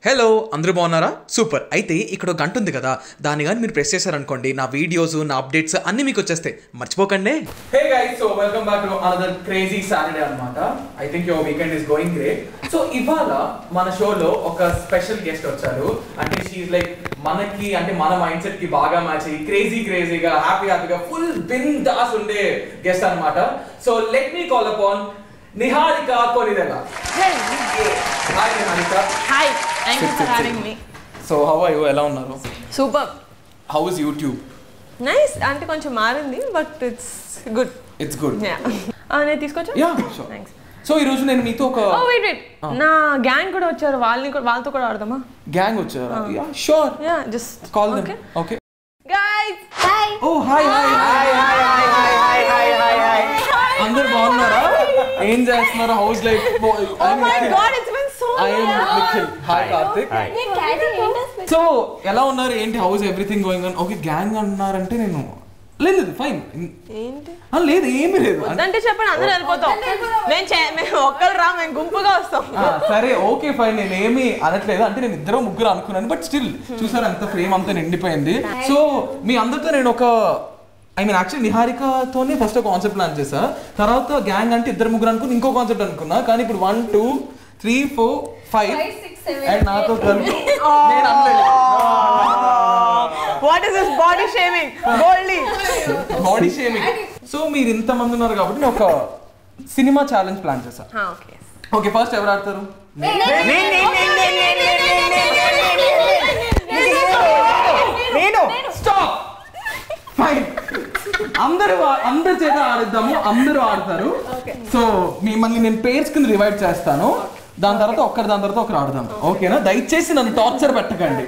Hello అందరూ బాగున్నారా super అయితే ఇక్కడ ఒక గంట ఉంది కదా దాన్ని కానీ మీరు ప్రెస్ చేశారనుకోండి నా వీడియోస్ నా అప్డేట్స్ అన్నీ మీకు వచ్చేస్తాయి మర్చిపోకండి hey guys so welcome back to another crazy Saturday అన్నమాట I think your weekend is going great so ఇవాళ మన షోలో ఒక స్పెషల్ గెస్ట్ వచ్చారు అంటే షీఈ్ లైక్ మనకి అంటే మన మైండ్ సెట్ కి బాగా మ్యాచ్ అయ్యి క్రేజీ క్రేజీగా హ్యాపీ హ్యాపీగా ఫుల్ బిన్ దాస్ ఉండే గెస్ట్ అన్నమాట so let me call upon Niharika Konidela hi Niharika Hi, thank you Sit, for sit, having sit. me. So how are you ఎలా ఉన్నారు Super. How is YouTube nice అంటే కొంచెం మారింది but it's good it's good yeah నేను తీసుకొచ్చా yeah sure thanks so ఈ రోజు నేను మీతో ఒక ఓ వెయిట్ వెయిట్ నా గ్యాంగ్ కూడా వచ్చారు వాళ్ళని కూడా వాళ్ళతో కూడా ఆడదామా గ్యాంగ్ వచ్చారా yeah sure yeah just call okay them okay guys oh hi hi hi hi hi hi hi hi hi hi అందరు బాగున్నారా ఏం చేస్తున్నారు house life oh my god it's been so I am Nikhil hi Karthik so ఎలా ఉన్నారు ఏంటి house everything going on okay gang అన్నారంటే నేను లేదు లేదు ఫైన్ ఏంటి లేదు ఏమీ లేదు వద్దంటే చెప్పండి అందరూ వెళ్ళిపోతాం మేము చే- మేము ఒక్కరు రా మేము గుంపుగా వస్తాం ఆ, సరే ఓకే ఫైన్ నేను ఏమి అనట్లేదు అంటే నేను ఇద్దరు ముగ్గురు అనుకున్నాను బట్ స్టిల్ చూసారు అంత ఫ్రేమ్ అంతా నిండిపోయింది సో మీ అందరితో నేను ఒక ఐ మీన్ యాక్చువల్లీ నిహారికతోనే ఫస్ట్ ఒక కాన్సెప్ట్ ప్లాన్ చేసా తర్వాత గ్యాంగ్ అంటే ఇద్దరు ముగ్గురు అనుకుని ఇంకో కాన్సెప్ట్ అనుకున్నా కానీ ఇప్పుడు one two three four five and నాతో కలిపి నేను అనలేదు what is this body shaming Goldie body shaming so మీరు ఇంతమంది ఉన్నారు కాబట్టి నేను ఒక సినిమా ఛాలెంజ్ ప్లాన్ చేశా ఓకే ఓకే ఫస్ట్ ఎవరు ఆడతారు నేను స్టాప్ ఫైన్ అందరూ అందరి చేత ఆడిద్దాము అందరూ ఆడతారు సో మిమ్మల్ని నేను పేర్స్ కింద రివైడ్ చేస్తాను దాని తర్వాత ఒక్కరి దాని తర్వాత ఒకరు ఆడదాం ఓకేనా దయచేసి నన్ను టార్చర్ పెట్టకండి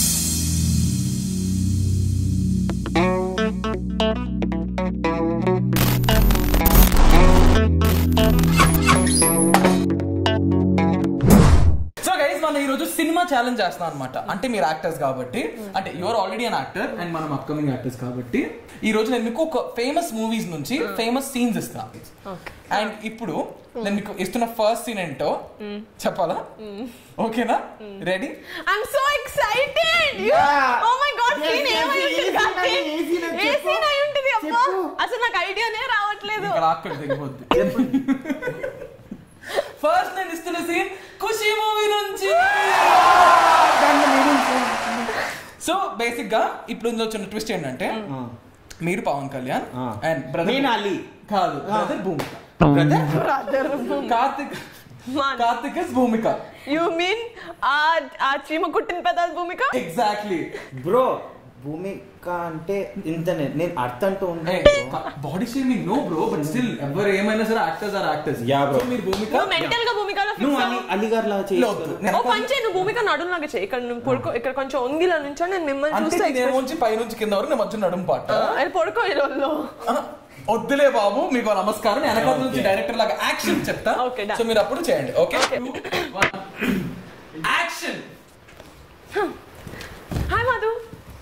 సో గైస్ మనం ఈ రోజు సినిమా ఛాలెంజ్ చేస్తున్నాం అనమాట అంటే మీరు యాక్టర్స్ కాబట్టి అంటే your already an actor and మనం అప్కమింగ్ యాక్టర్స్ కాబట్టి ఈ రోజు నేను మీకు ఒక ఫేమస్ మూవీస్ నుంచి ఫేమస్ సీన్స్ ఇస్తాను అండ్ ఇప్పుడు నేను మీకు ఇస్తున్న ఫస్ట్ సీన్ ఏంటో చెప్పాలా ఓకేనా ready I'm so excited oh my god scene ఏమై ఉంటుంది ఏ సీన్ అయి ఉంటుంది అబ్బా అసలు నాకు ఐడియానే రావట్లేదు ఇక్కడ అక్కడ తెగిపోద్ది ఫస్ట్ నేను ఇస్తున్న సీన్ ఖుషి మూవీ నుంచి సో బేసిక్ గా ఇప్పుడు ఇందులో వచ్చిన ట్విస్ట్ ఏంటంటే మీరు పవన్ కళ్యాణ్ ఆ. అండ్ బ్రదర్ నేను అలీ. కాదు brother Bhumika brother Karthik Karthik is Bhumika you mean ఆ ఆ చీమ కుట్టిన పెద్ద భూమిక ఎగ్జాక్ట్లీ బ్రో భూమిక అంటే ఇంతనే నేను అర్థం అంటూ body shaming no bro but still ఎవరు ఏమైనా సరే actors are actors Yeah, bro. మీరు భూమిక నువ్వు మెంటల్ గా భూమికలో నువ్వు ఫిక్స్ అలీ అలీగార్ లాగా లేదు. చేయొచ్చు నేను ఓ పంచే నువ్వు భూమిక నడుంలాగా చేయి ఇక్కడ నువ్వు పడుకో ఇక్కడ కొంచెం ఒంగిలా నుంచో నేను మిమ్మల్ని అంటే చూస్తే నేను నుంచి పై నుంచి కింద వరకు నేను మధ్య నడుము పాట అది పడుకో ఈ రోజులో ఆ, వద్దులే బాబు మీకు నమస్కారం నేను వెనకాల నుంచి డైరెక్టర్ లాగా యాక్షన్ చెప్తా Okay, done. సో మీరు అప్పుడు చేయండి ఓకే యాక్షన్ హాయ్ మధు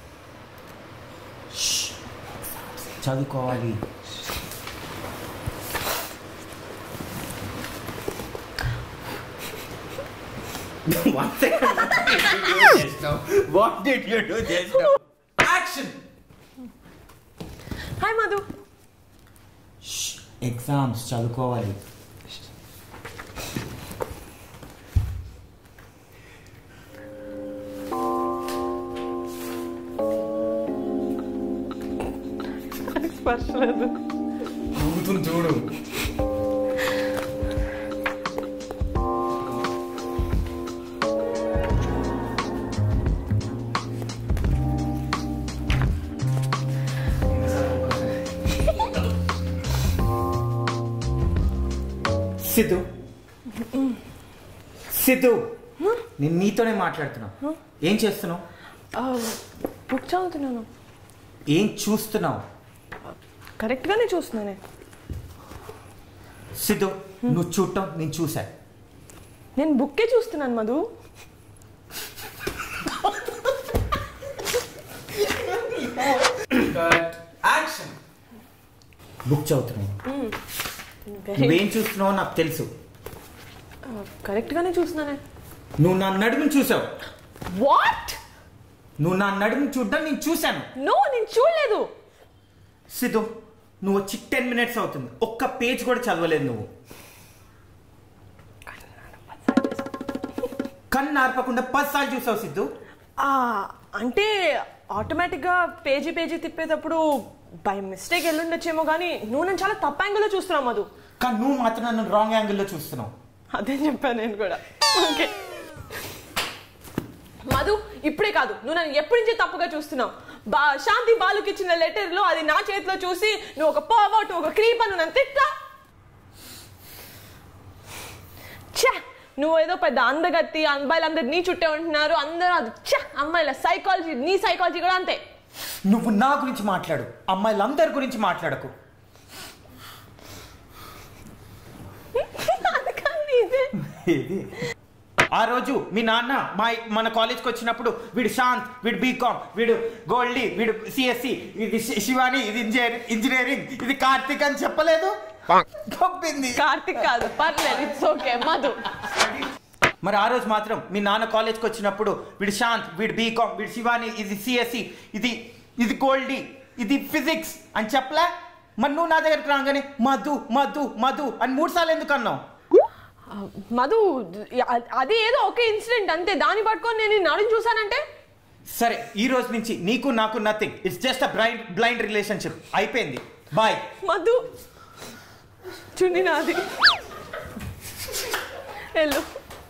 చదువుకోవాలి One second. What did you do just now? Action hi Madhu exams చదువుకోవాలి స్పర్శ లేదు నవ్వుతుంది చూడు సిద్ధు సిద్ధు నేను నీతోనే మాట్లాడుతున్నా ఏం చేస్తున్నావు బుక్ చదువుతున్నాను ఏం చూస్తున్నావు కరెక్ట్ గానే చూస్తున్నానే సిద్ధు నువ్వు చూడటం నేను చూసా నేను బుక్కే చూస్తున్నాను మధు యాక్షన్ బుక్ చదువుతున్నావు నువ్వేం చూస్తున్నావో నాకు తెలుసు కరెక్ట్ గానే చూస్తున్నానే నువ్వు నా నడుముని చూసావు వాట్ నువ్వు నా నడుము చూడ్డం నేను చూశాను నో నేను చూడలేదు సిద్ధు నువ్వు వచ్చి టెన్ మినిట్స్ అవుతుంది ఒక్క పేజ్ కూడా చదవలేదు నువ్వు కన్ను ఆర్పకుండా పది సార్లు చూసావు సిద్ధు ఆ, అంటే ఆటోమేటిక్గా పేజీ పేజీ తిప్పేటప్పుడు బై మిస్టేక్ వెళ్ళుండొచ్చేమో కానీ నువ్వు నేను చాలా తప్ప యాంగిల్లో చూస్తున్నావు మధు కానీ నువ్వు మాత్రం నన్ను రాంగ్ యాంగిల్లో చూస్తున్నావు అదే చెప్పాను నేను కూడా ఓకే మధు ఇప్పుడే కాదు నువ్వు నన్ను ఎప్పటి నుంచి తప్పుగా చూస్తున్నావు బా శాంతి బాలుకి ఇచ్చిన లెటర్ లో అది నా చేతిలో చూసి నువ్వు ఒక పర్వర్ట్ ఒక క్రీప్ అని నన్ను తిట్టా ఛా నువ్వు ఏదో పెద్ద అందగత్తి అమ్మాయిలు అందరు నీ చుట్టే ఉంటున్నారు అందరూ అది ఛా అమ్మాయిల సైకాలజీ నీ సైకాలజీ కూడా అంతే నువ్వు నా గురించి మాట్లాడు అమ్మాయిలందరి గురించి మాట్లాడకు అది కాదు ఇదే ఏది? ఆ రోజు మీ నాన్న మా మన కాలేజ్కి వచ్చినప్పుడు వీడు శాంత్ వీడు బీకామ్ వీడు గోల్డీ వీడు సిఎస్సి ఇది శి- శివాని ఇది ఇంజనీరింగ్ ఇంజనీరింగ్ ఇది కార్తిక్ అని చెప్పలేదు పంపింది కార్తిక్ కాదు పర్లేదు ఇట్స్ ఓకే మధు మరి ఆ రోజు మాత్రం మీ నాన్న కాలేజ్కి వచ్చినప్పుడు వీడు శాంత్ వీడు బీకామ్ వీడు శివాని ఇది సిఎస్సి ఇది ఇది గోల్డీ ఇది ఫిజిక్స్ అని చెప్పలే మరి నువ్వు నా దగ్గరికి రాగానే మధు మధు మధు అని మూడు సార్లు ఎందుకు అన్నావు ఆ, మధు అ- అది ఏదో ఒకే ఇన్సిడెంట్ అంతే దాన్ని పట్టుకొని నేను ఈ నడుము చూసానంటే సరే ఈ రోజు నుంచి నీకు నాకు nothing it's just a blind blind relationship అయిపోయింది బాయ్ మధు చున్ని నాది వెళ్ళు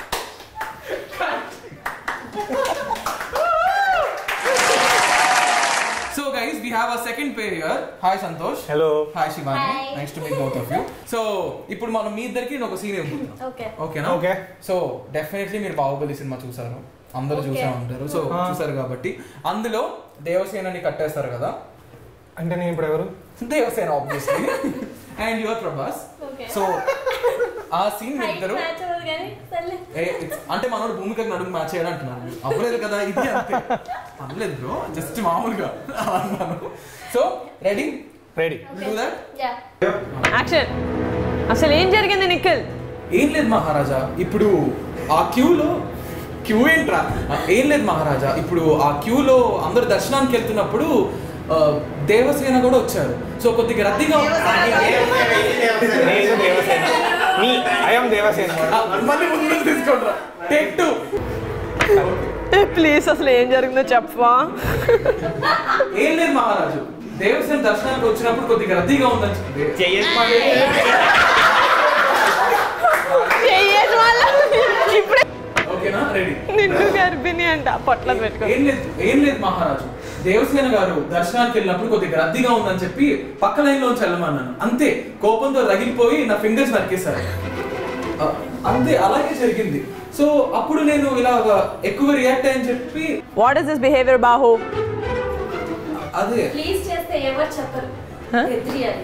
so guys we have a second pair here hi Santosh hello hi Shivani Hi. Nice to meet both of you so ఇప్పుడు మనం మీ ఇద్దరికి నేను ఒక సీన్ ఇవ్వబోతున్నాం ఓకే ఓకేనా Okay. సో డెఫినెట్లీ మీరు బాహుబలి సినిమా చూసారు అందరూ Okay. చూసే ఉంటారు సో Ah. చూసారు కాబట్టి అందులో దేవసేనని కట్టేస్తారు కదా అంటే నేను ఇప్పుడు ఎవరు Devasena obviously and your Prabhas Okay. So ఆ సీన్ హైట్ ఇద్దరు మ్యాచ్ అవ్వదు కానీ సర్లే ఏ, it's- అంటే మనోడు భూమికకు నడుము మ్యాచ్ చేయాలి అంటున్నాను అవ్వలేదు కదా ఇది అంతే అవ్వలేదు బ్రో జస్ట్ మామూలుగా అన్నాను so ready ready do that yeah action అసలు ఏం జరిగింది నిఖిల్ ఏం లేదు మహారాజా ఇప్పుడు ఆ క్యూలో క్యూ ఏంట్రా ఆ, ఏం లేదు మహారాజా ఇప్పుడు ఆ క్యూలో అందరు దర్శనానికి వెళ్తున్నప్పుడు ఆ, దేవసేన కూడా వచ్చారు సో కొద్దిగా రద్దీగా నేను దేవసేన మీ ఐఎమ్ దేవసేన ఆ, మళ్ళీ ముందు తీసుకోండి టేక్ టూ ప్లీజ్ అసలు ఏం జరిగిందో చెప్పవా ఏం లేదు మహారాజు దేవసేన దర్శనానికి వచ్చినప్పుడు కొద్దిగా రద్దీగా ఉందని చెప్పి చెయ్యేసి వాళ్ళ ఇప్పుడే ఓకేనా రెడీ నిన్ను గర్భిణి అంట పొట్ల పెట్టుకో ఏం లేదు ఏం లేదు మహారాజు దేవసేన గారు దర్శనానికి వెళ్ళినప్పుడు కొద్దిగా రద్దీగా ఉందని చెప్పి పక్క లైన్ లోంచి వెళ్ళమన్నాను అంతే కోపంతో రగిలిపోయి నా ఫింగర్స్ నరికేశారు ఆ, అంతే అలాగే జరిగింది సో అప్పుడు నేను ఇలా ఎక్కువ రియాక్ట్ అయ్యని చెప్పి వాట్ ఇస్ దిస్ బిహేవియర్ బాహు అదే ప్లీజ్ చేస్తే ఎవరు చెప్పరు ఎదిరియాలి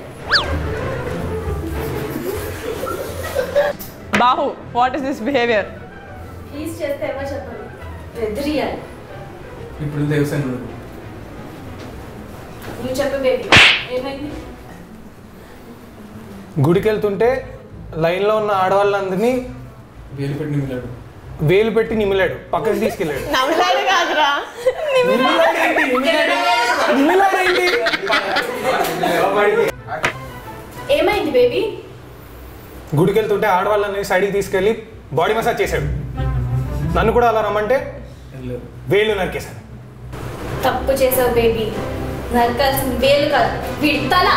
Bahu what is this behaviour please చేస్తే ఎవరు చెప్పరు ఎదిరియాలి ఇప్పుడు దేవసేన గారు. నువ్వు చెప్పు బేబీ ఏమైంది గుడికి వెళ్తుంటే లైన్లో ఉన్న ఆడవాళ్ళందరినీ వేలు పెట్టి నిమిలాడు వేలు పెట్టి నిమిలాడు పక్కకి తీసుకెళ్ళాడు నమ్మలాడు కాదురా ఏమైంది బేబీ గుడికి వెళ్తుంటే ఆడవాళ్ళని సైడ్కి తీసుకెళ్ళి బాడీ మసాజ్ చేశాడు నన్ను కూడా అలా రమ్మంటే వెళ్ళాడు వేళ్ళు నరికేశాడు తప్పు చేసావు బేబీ నరకాల్సిన వేలు కాదు వీడి తల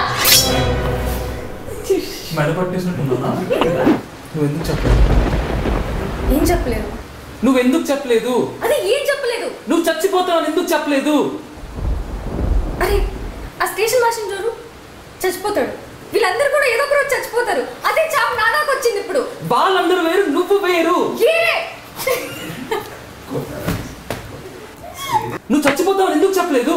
మెడ పట్టేసినట్టున్నా నువ్వు ఎందుకు చెప్పలేదు ఏం చెప్పలేదు నువ్వు ఎందుకు చెప్పలేదు అదే ఏం చెప్పలేదు నువ్వు చచ్చిపోతావు ఎందుకు చెప్పలేదు అరే ఆ స్టేషన్ మాస్టర్ చూడు చచ్చిపోతాడు వీళ్ళందరూ కూడా ఏదో ఒక రోజు చచ్చిపోతారు అదే చావు నాదాకు వచ్చింది ఇప్పుడు వాళ్ళందరూ వేరు నువ్వు వేరు ఏ నువ్వు చచ్చిపోతావు ఎందుకు చెప్పలేదు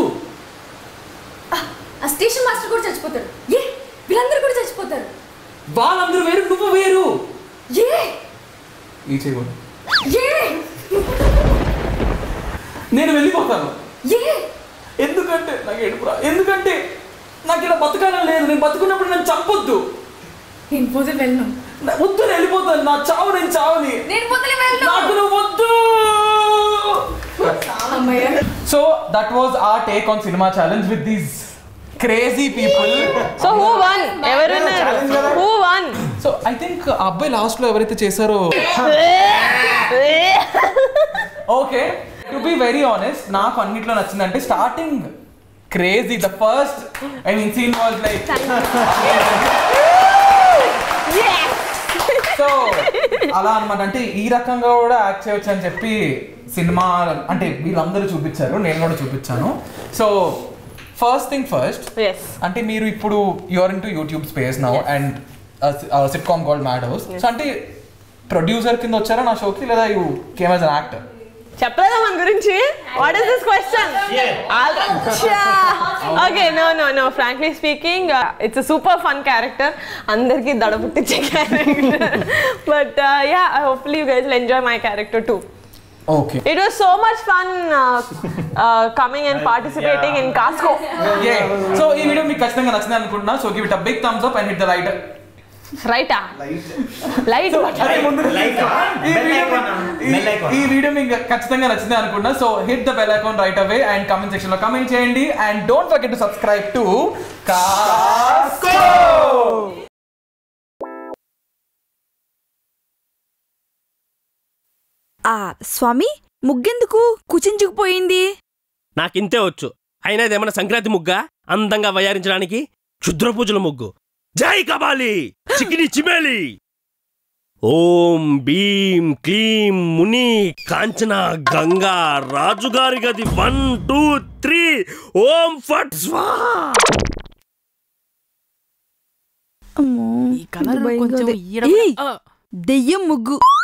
ఆ స్టేషన్ మాస్టర్ కూడా చచ్చిపోతాడు ఏ వీళ్ళందరూ కూడా చచ్చిపోతారు వాళ్ళందరూ వేరు నువ్వు వేరు ఏ ఈ చేయకూడదు ఏ నేను వెళ్ళిపోతాను ఏ ఎందుకంటే నాకు ఏడుపురా ఎందుకంటే నాకు ఇలా బతకాలని లేదు నేను బతుకున్నప్పుడు నన్ను చంపొద్దు నేను పోతే వెళ్ళను వద్దు నేను వెళ్ళిపోతాను నా చావు నేను చావుని నేను వదిలి వెళ్ళు నాకు నువ్వు వద్దు so that was a take on cinema challenge with these crazy people so who one ఎవరున్నారు who one so I think అబ్బాయి లాస్ట్ లో ఎవరైతే చేశారో okay to be very honest నాకు అన్నిట్లో నచ్చిందంటే starting crazy the first I mean scene was like so అలా అనమాట అంటే ఈ రకంగా కూడా యాక్ట్ చేయొచ్చు అని చెప్పి సినిమా అంటే వీళ్ళందరూ చూపించారు నేను కూడా చూపించాను సో ఫస్ట్ థింగ్ ఫస్ట్ ఎస్ అంటే మీరు ఇప్పుడు your in to YouTube space now and sit calm called mad house so అంటే ప్రొడ్యూసర్ కింద వచ్చారా నా షోకి లేదా you came as an actor చెప్పలేదా మన గురించి what is this question okay no no no frankly speaking it's super fun character అందరికీ దడ పుట్టించే character but yeah hopefully you guys enjoy my character too okay It was so much fun uh, uh, coming and participating in Casco. So ఈ video మీకు ఖచ్చితంగా నచ్చింది అనుకుంటున్నా so give it a big thumbs up and hit the light Right? ah? Light. అదే ముందు Like ఆ? ఈ Bell video icon ఆ? ఈ- Bell icon. ఈ వీడియో మీకు ఖచ్చితంగా నచ్చింది అనుకుంటున్నా so hit the bell icon right away and comment section లో కామెంట్ చేయండి and don't forget to subscribe to Casco ఆ స్వామి ముగ్గెందుకు కుచించుకుపోయింది నాకింతే వచ్చు అయినా ఇదేమన్నా సంక్రాంతి ముగ్గా అందంగా వయారించడానికి క్షుద్ర పూజల ముగ్గు జై కబాలి చికిని చిమేలి ఓం భీం క్లీం ముని కాంచన గంగా రాజుగారి గది వన్ టూ త్రీ ఓం ఫట్ స్వాహా అమ్మో, ఈ కలర్ భయంగా కొంచెం ఉంది. ఈడ- ఏయ్, ఆ. దెయ్యం ముగ్గు